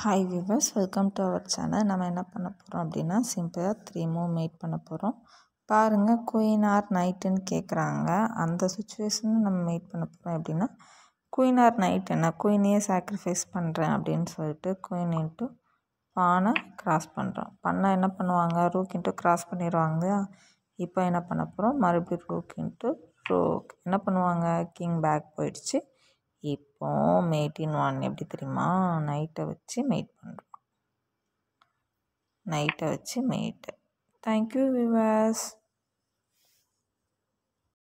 hi viewers welcome to our channel நம்ம என்ன பண்ண போகிறோம் அப்படின்னா சிம்பிளாக த்ரீ மூவ் மேட் பண்ண போகிறோம் பாருங்கள் குயின் ஆர் நைட்டுன்னு கேட்குறாங்க அந்த சுச்சுவேஷனில் நம்ம மேட் பண்ண போகிறோம் எப்படின்னா குயின் ஆர் நைட் என்ன குயினையே சாக்ரிஃபைஸ் பண்ணுறேன் அப்படின்னு சொல்லிட்டு குயின் இன்ட்டு பானை கிராஸ் பண்ணுறோம் பண்ணால் என்ன பண்ணுவாங்க ரூக் இன்ட்டு கிராஸ் பண்ணிடுவாங்க இப்போ என்ன பண்ண போகிறோம் மறுபடியும் ரூக் இன்ட்டு ரூக் என்ன பண்ணுவாங்க கிங் பேக் போயிடுச்சு இப்போ மேட் இன் ஒன் எப்படி தெரியுமா நைட்டை வச்சு மேட் பண்ணுறோம் நைட்டை வச்சு மேட்டு தேங்க்யூ விவாஸ்